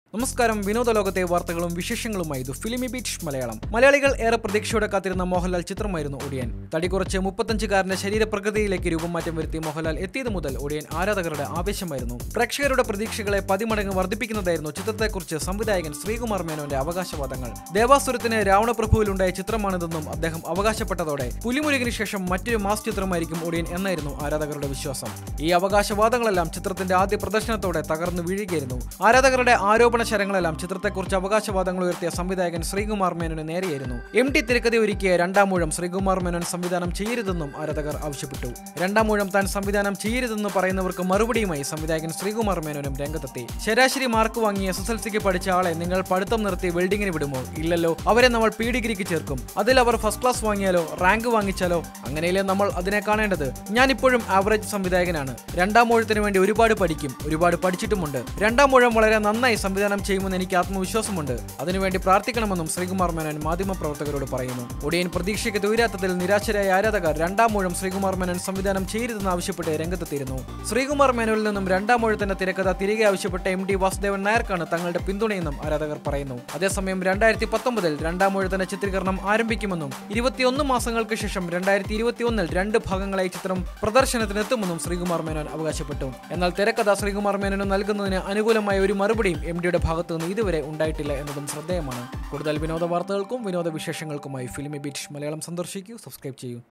നമസ്കാരം വിനോദ ലോകത്തെ വാർത്തകളും വിശേഷങ്ങളുമായി ഇത് ഫിലിമി ബീച്ച് മലയാളം മലയാളികൾ ഏറെ പ്രതീക്ഷയോടെ കാത്തിരുന്ന മോഹൻലാൽ ചിത്രമായിരുന്നു ഒടിയൻ തടി കുറച്ച് മുപ്പത്തഞ്ചുകാരന്റെ ശരീരപ്രകൃതിയിലേക്ക് രൂപമാറ്റം വരുത്തി മോഹൻലാൽ എത്തിയത് മുതൽ ഒടിയൻ ആരാധകരുടെ ആവേശമായിരുന്നു പ്രേക്ഷകരുടെ പ്രതീക്ഷകളെ പതിമടങ്ങ് വർദ്ധിപ്പിക്കുന്നതായിരുന്നു ചിത്രത്തെക്കുറിച്ച് സംവിധായകൻ ശ്രീകുമാർ മേനോന്റെ അവകാശവാദങ്ങൾ ദേവാസുരത്തിന് രാവണപ്രഭുവിലുണ്ടായ ചിത്രമാണിതെന്നും അദ്ദേഹം അവകാശപ്പെട്ടതോടെ പുലിമുരുകിന് ശേഷം മറ്റൊരു മാസ് ചിത്രമായിരിക്കും ഒടിയൻ എന്നായിരുന്നു ആരാധകരുടെ വിശ്വാസം ഈ അവകാശവാദങ്ങളെല്ലാം ചിത്രത്തിന്റെ ആദ്യ പ്രദർശനത്തോടെ തകർന്നു വീഴുകയായിരുന്നു ആരാധകരുടെ ആരോപണ ശരങ്ങളെല്ലാം ചിത്രത്തെക്കുറിച്ച് അവകാശവാദങ്ങൾ ഉയർത്തിയ സംവിധായകൻ ശ്രീകുമാർ മേനോന് നേരെയായിരുന്നു എം ടി തിരക്കഥ ഒരുക്കിയ രണ്ടാം മൂഴം ശ്രീകുമാർ മേനോൻ സംവിധാനം ചെയ്യരുതെന്നും ആരാധകർ ആവശ്യപ്പെട്ടു രണ്ടാം മൂഴം താൻ സംവിധാനം ചെയ്യരുതെന്ന് പറയുന്നവർക്ക് മറുപടിയുമായി സംവിധായകൻ ശ്രീകുമാർ മേനോനും രംഗത്തെത്തി ശരാശരി മാർക്ക് വാങ്ങി എസ് എസ് എൽ സിക്ക് പഠിച്ച ആളെ നിങ്ങൾ പഠിത്തം നിർത്തി വെൽഡിങ്ങിന് വിടുമോ ഇല്ലല്ലോ അവരെ നമ്മൾ പി ഡിഗ്രിക്ക് ചേർക്കും അതിൽ അവർ ഫസ്റ്റ് ക്ലാസ് വാങ്ങിയാലോ റാങ്ക് വാങ്ങിച്ചാലോ അങ്ങനെയല്ലേ നമ്മൾ അതിനെ കാണേണ്ടത് ഞാനിപ്പോഴും ആവറേജ് സംവിധായകനാണ് രണ്ടാം മൂഴത്തിന് വേണ്ടി ഒരുപാട് പഠിക്കും ഒരുപാട് പഠിച്ചിട്ടുമുണ്ട് രണ്ടാം മൂഴം വളരെ നന്നായി സംവിധാനം ചെയ്യുമെന്ന് എനിക്ക് ആത്മവിശ്വാസമുണ്ട് അതിനുവേണ്ടി പ്രാർത്ഥിക്കണമെന്നും ശ്രീകുമാർ മേനോൻ മാധ്യമപ്രവർത്തകരോട് പറയുന്നു ഒടിയൻ പ്രതീക്ഷയ്ക്ക് തുയരാത്തതിൽ നിരാശരായ ആരാധകർ രണ്ടാം മൂഴം ശ്രീകുമാർ മേനോൻ സംവിധാനം ചെയ്യരുതെന്ന് ആവശ്യപ്പെട്ട് രംഗത്തെത്തിയിരുന്നു ശ്രീകുമാർ മേനോനിൽ നിന്നും രണ്ടാം മൂഴത്തിന്റെ തിരക്കഥ തിരികെ ആവശ്യപ്പെട്ട എം ഡി വാസുദേവൻ നായർക്കാണ് തങ്ങളുടെ പിന്തുണയെന്നും ആരാധകർ പറയുന്നു അതേസമയം രണ്ടായിരത്തി പത്തൊമ്പതിൽ രണ്ടാം മൂഴത്തിന്റെ ചിത്രീകരണം ആരംഭിക്കുമെന്നും ഇരുപത്തിയൊന്ന് മാസങ്ങൾക്ക് ശേഷം രണ്ടായിരത്തി ഇരുപത്തിയൊന്നിൽ രണ്ട് ഭാഗങ്ങളായി ചിത്രം പ്രദർശനത്തിനെത്തുമെന്നും ശ്രീകുമാർ മേനോൻ അവകാശപ്പെട്ടു എന്നാൽ തിരക്കഥ ശ്രീകുമാർ മേനോന് നൽകുന്നതിന് അനുകൂലമായ ഒരു മറുപടിയും എം ഡിയുടെ ഭാഗത്തു നിന്ന് ഇതുവരെ ഉണ്ടായിട്ടില്ല എന്നതും ശ്രദ്ധേയമാണ് കൂടുതൽ വിനോദ വാർത്തകൾക്കും വിനോദ വിശേഷങ്ങൾക്കുമായി ഫിലിമി ബീച്ച് മലയാളം സന്ദർശിക്കൂ സബ്സ്ക്രൈബ് ചെയ്യൂ